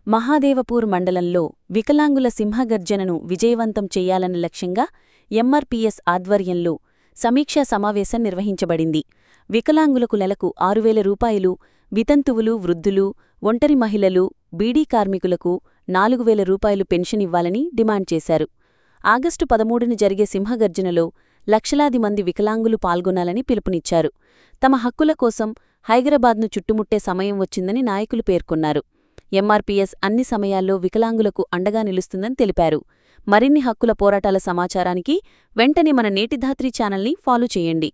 మహాదేవపూర్ మండలంలో వికలాంగుల సింహగర్జనను విజయవంతం చెయ్యాలన్న లక్ష్యంగా ఎంఆర్పీఎస్ ఆధ్వర్యంలో సమీక్షా సమావేశం నిర్వహించబడింది వికలాంగులకు నెలకు ఆరువేల రూపాయలు వితంతువులు వృద్ధులు ఒంటరి మహిళలు బీడీ కార్మికులకు నాలుగు వేల రూపాయలు పెన్షన్ ఇవ్వాలని డిమాండ్ చేశారు ఆగస్టు పదమూడున జరిగే సింహగర్జనలో లక్షలాది మంది వికలాంగులు పాల్గొనాలని పిలుపునిచ్చారు తమ హక్కుల కోసం హైదరాబాద్ను చుట్టుముట్టే సమయం వచ్చిందని నాయకులు పేర్కొన్నారు ఎంఆర్పీఎస్ అన్ని సమయాల్లో వికలాంగులకు అండగా నిలుస్తుందని తెలిపారు మరిన్ని హక్కుల పోరాటాల సమాచారానికి వెంటనే మన నేటిధాత్రి ఛానల్ని ఫాలో చేయండి